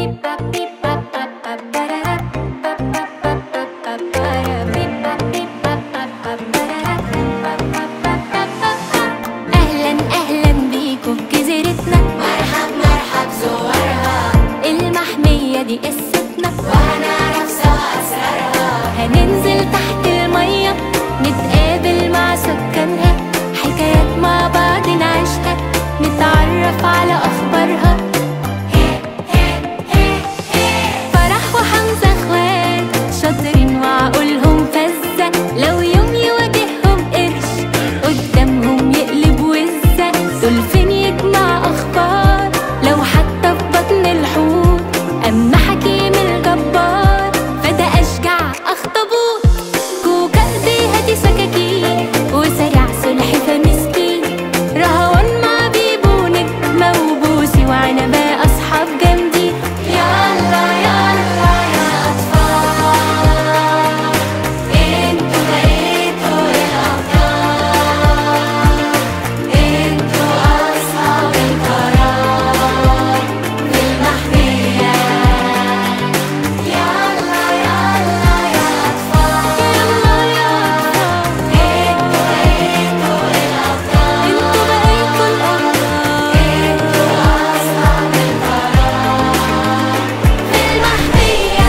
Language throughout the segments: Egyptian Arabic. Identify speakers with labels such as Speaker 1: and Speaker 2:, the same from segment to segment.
Speaker 1: أهلا أهلا بيكم في جزيرتنا مرحب مرحب زوارها المحمية دي قصتنا وهنعرف سوا أسرارها هننزل تحت المية نتقابل مع سكانها حكايات مع بعض نعيشها نتعرف على أخبارها فرح وحمزة اخوات شاطرين وعقولهم فزة لو يوم يواجههم قرش قدامهم يقلب وزة دولفين يجمع أخبار لو حتى في بطن الحوت أما حكيم الجبار فده أشجع أخطبوط كوكا ايديها دي سكاكين وسريع سلحفاة مسكين رهوان مع بيبو نجمة وبوسي وعنبة أصحاب جامدين يلا يلا يا أطفال انتوا بقيتوا الأبطال انتوا أصحاب القرار في المحمية يلا يلا يا أطفال يلا يا أطفال انتوا بقيتوا الأبطال انتوا بقيتوا الأبطال انتوا أصحاب القرار في المحمية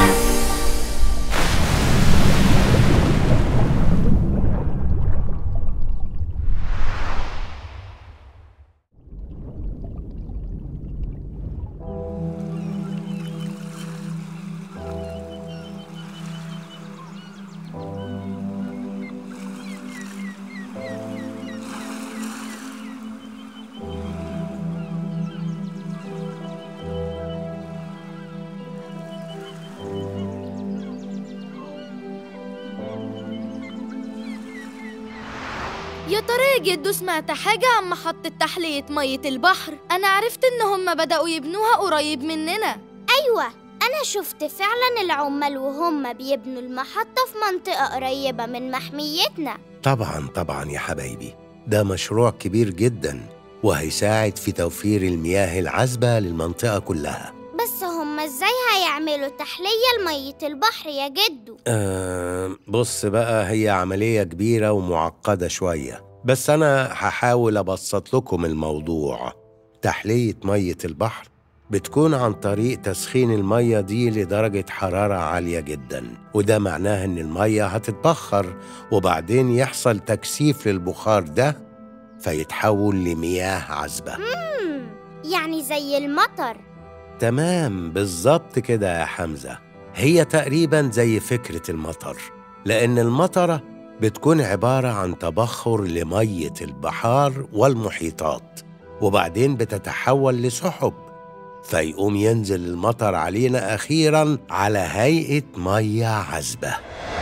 Speaker 2: يا ترى يا جدو سمعت حاجة عن محطة تحلية مية البحر أنا عرفت إن هم بدأوا يبنوها قريب مننا
Speaker 3: أيوة أنا شفت فعلا العمال وهم بيبنوا المحطة في منطقة قريبة من محميتنا
Speaker 4: طبعا طبعا يا حبايبي ده مشروع كبير جدا وهيساعد في توفير المياه العذبة للمنطقة كلها
Speaker 3: بس هم ازاي هيعملوا تحلية لمية البحر يا جدو
Speaker 4: أه بص بقى هي عملية كبيرة ومعقدة شوية بس أنا هحاول أبسط لكم الموضوع تحلية مية البحر بتكون عن طريق تسخين المية دي لدرجة حرارة عالية جدا وده معناه إن المية هتتبخر وبعدين يحصل تكثيف للبخار ده فيتحول لمياه عذبة
Speaker 3: مم. يعني زي المطر
Speaker 4: تمام بالظبط كده يا حمزة هي تقريبا زي فكرة المطر لأن المطرة بتكون عبارة عن تبخر لمية البحار والمحيطات وبعدين بتتحول لسحب فيقوم ينزل المطر علينا أخيرا على هيئة مية عذبة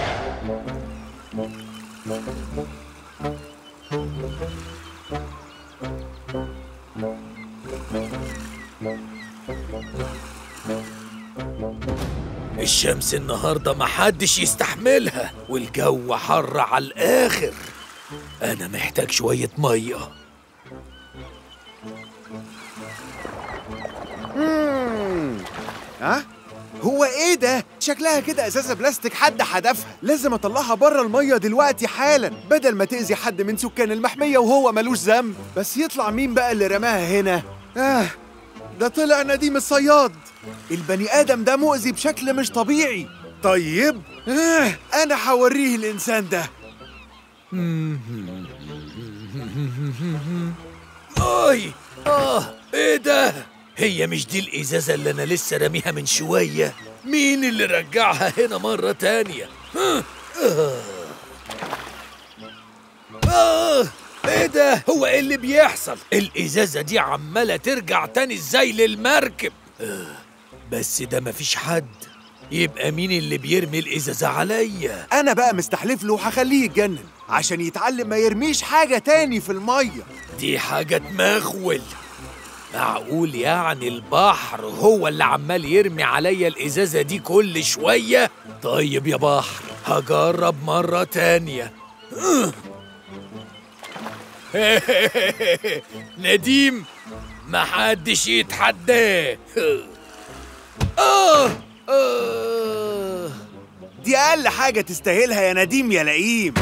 Speaker 5: الشمس النهاردة محدش يستحملها والجو حر على الآخر أنا محتاج شوية مية
Speaker 6: ها هو ايه ده شكلها كده ازازه بلاستيك حد حدفها لازم اطلعها بره الميه دلوقتي حالا بدل ما تاذي حد من سكان المحميه وهو ملوش ذنب بس يطلع مين بقى اللي رماها هنا اه ده طلع نديم الصياد البني ادم ده مؤذي بشكل مش طبيعي طيب آه انا هوريه الانسان ده
Speaker 5: أي آه إيه ده؟ هي مش دي الإزازة اللي أنا لسه راميها من شوية؟ مين اللي رجعها هنا مرة تانية؟ ها؟ آه. آه إيه ده؟ هو إيه اللي بيحصل؟ الإزازة دي عمالة ترجع تاني إزاي للمركب؟ آه. بس ده مفيش حد يبقى مين اللي بيرمي الإزازة عليا؟
Speaker 6: انا بقى مستحلف له وهخليه يتجنن عشان يتعلم ما يرميش حاجه تاني في الميه
Speaker 5: دي حاجة تمخول معقول يعني البحر هو اللي عمال يرمي عليا الإزازة دي كل شوية؟ طيب يا بحر هجرب مرة تانية نديم محدش يتحداه
Speaker 6: أقل حاجة تستاهلها يا نديم يا لئيم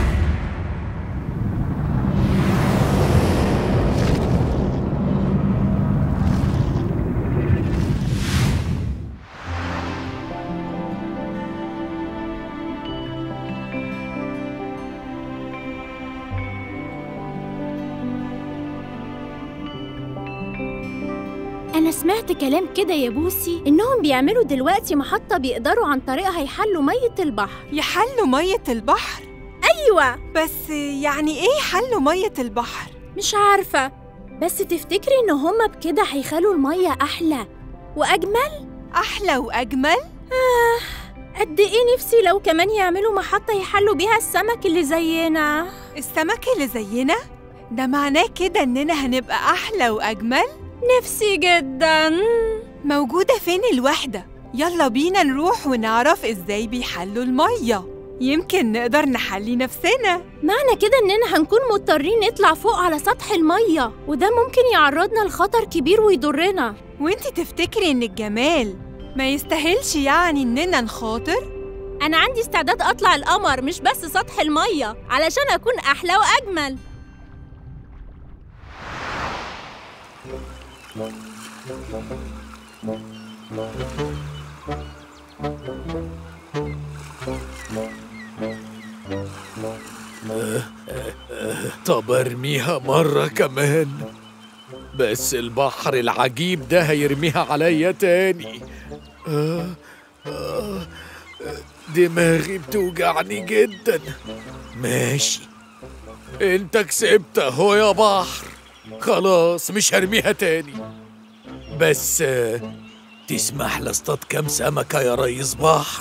Speaker 7: أنا سمعت كلام كده يا بوسي إنهم بيعملوا دلوقتي محطة بيقدروا عن طريقها يحلوا مية البحر
Speaker 8: يحلوا مية البحر
Speaker 7: أيوة
Speaker 8: بس يعني إيه يحلوا مية البحر؟
Speaker 7: مش عارفة بس تفتكري إن هما بكده هيخلوا المية أحلى وأجمل؟
Speaker 8: أحلى وأجمل؟
Speaker 7: قد إيه نفسي لو كمان يعملوا محطة يحلوا بيها السمك اللي زينا
Speaker 8: السمك اللي زينا؟ ده معناه كده إننا هنبقى أحلى وأجمل؟
Speaker 7: نفسي جدا
Speaker 8: موجودة فين الوحدة؟ يلا بينا نروح ونعرف إزاي بيحلوا المية يمكن نقدر نحلي نفسنا
Speaker 7: معنى كده إننا هنكون مضطرين نطلع فوق على سطح المية وده ممكن يعرضنا لخطر كبير ويضرنا
Speaker 8: وانتي تفتكري إن الجمال ما يستاهلش يعني إننا نخاطر؟
Speaker 7: أنا عندي استعداد أطلع القمر مش بس سطح المية علشان أكون أحلى وأجمل
Speaker 5: طب ارميها مرة كمان بس البحر العجيب ده هيرميها عليا تاني آه آه دماغي بتوجعني جدا ماشي انت كسبت اهو يا بحر خلاص مش هرميها تاني بس آه، تسمح لي اصطاد كام سمكة يا ريس بحر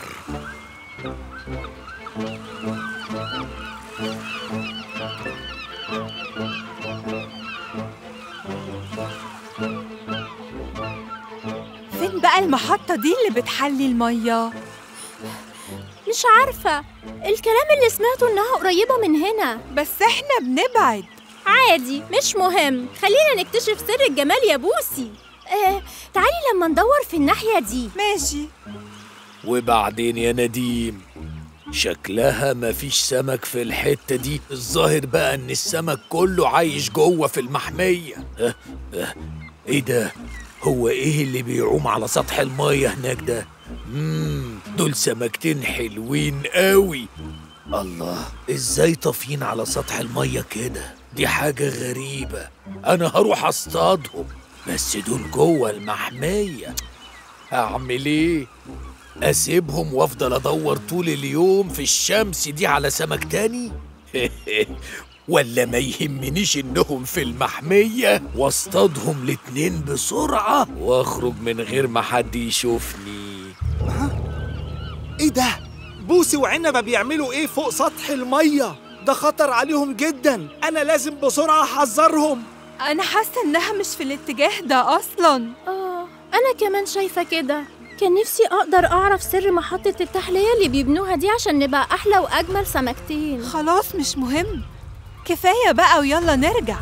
Speaker 8: فين بقى المحطة دي اللي بتحلي المية؟
Speaker 7: مش عارفة الكلام اللي سمعته إنها قريبة من هنا
Speaker 8: بس إحنا بنبعد
Speaker 7: عادي مش مهم خلينا نكتشف سر الجمال يا بوسي آه، تعالي لما ندور في الناحية دي
Speaker 8: ماشي
Speaker 5: وبعدين يا نديم شكلها مفيش سمك في الحتة دي الظاهر بقى ان السمك كله عايش جوه في المحمية أه أه ايه ده هو ايه اللي بيعوم على سطح المية هناك ده مم دول سمكتين حلوين قوي الله ازاي طافيين على سطح المية كده دي حاجة غريبة انا هروح اصطادهم بس دول جوه المحمية اعمل ايه اسيبهم وافضل ادور طول اليوم في الشمس دي على سمك تاني ولا ما يهمنيش انهم في المحمية واصطادهم الاتنين بسرعة واخرج من غير ما حد يشوفني
Speaker 6: ايه ده؟ بوسي وعنبة بيعملوا ايه فوق سطح المية؟ ده خطر عليهم جدا انا لازم بسرعة احذرهم
Speaker 8: أنا حاسة إنها مش في الاتجاه ده أصلاً
Speaker 7: آه أنا كمان شايفة كده كان نفسي أقدر أعرف سر محطة التحلية اللي بيبنوها دي عشان نبقى أحلى وأجمل سمكتين
Speaker 8: خلاص مش مهم كفاية بقى ويلا نرجع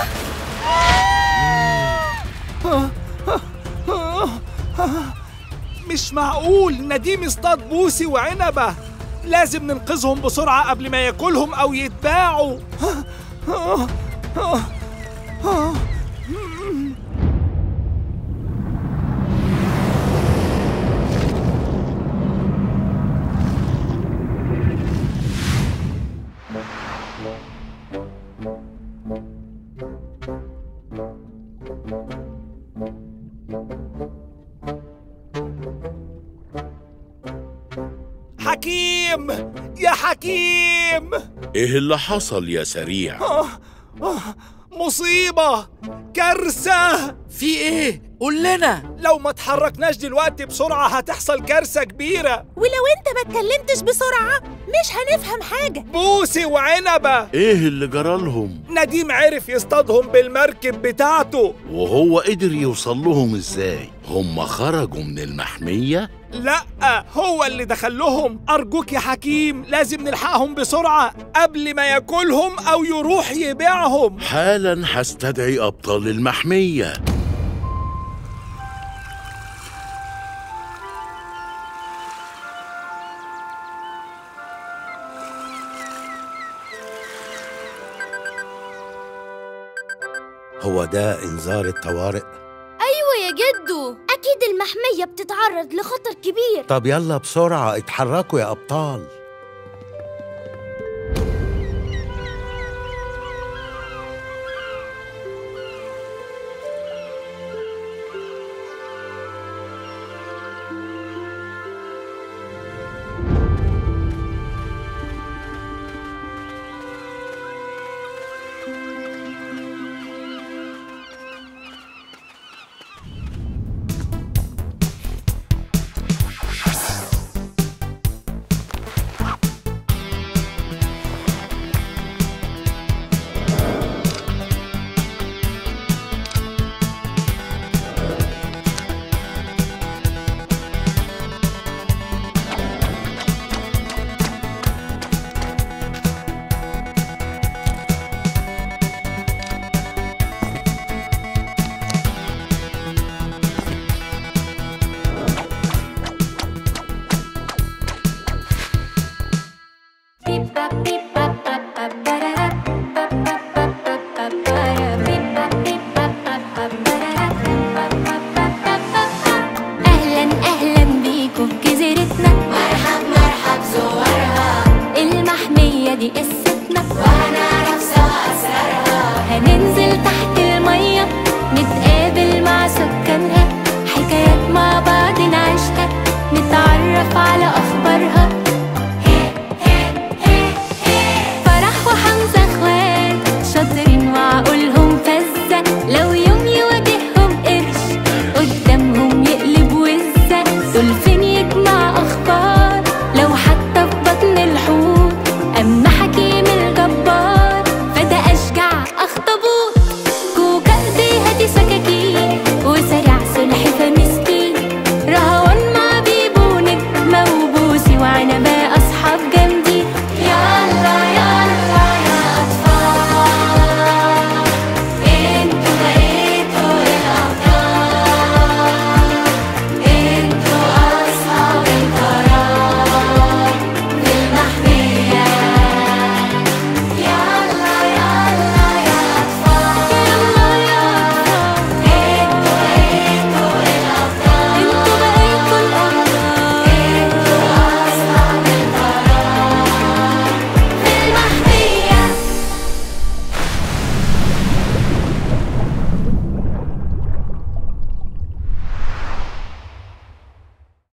Speaker 6: مش معقول نديم اصطاد بوسي وعنبة لازم ننقذهم بسرعة قبل ما ياكلهم أو يتباعوا حكيم يا حكيم
Speaker 9: ايه اللي حصل يا سريع
Speaker 6: مصيبة كارثة
Speaker 5: في ايه؟ قول لنا
Speaker 6: لو ما اتحركناش دلوقتي بسرعة هتحصل كارثة كبيرة
Speaker 7: ولو أنت ما اتكلمتش بسرعة مش هنفهم حاجة
Speaker 6: بوسي وعنبة
Speaker 9: ايه اللي جرالهم
Speaker 6: نديم عرف يصطادهم بالمركب بتاعته
Speaker 9: وهو قدر يوصل لهم ازاي هم خرجوا من المحمية
Speaker 6: لا هو اللي دخلهم أرجوك يا حكيم لازم نلحقهم بسرعة قبل ما ياكلهم أو يروح يبيعهم
Speaker 9: حالا هستدعي ابطال المحمية
Speaker 4: هو ده إنذار الطوارئ
Speaker 2: أيوة يا جدو
Speaker 3: أكيد المحمية بتتعرض لخطر كبير
Speaker 4: طب يلا بسرعة اتحركوا يا أبطال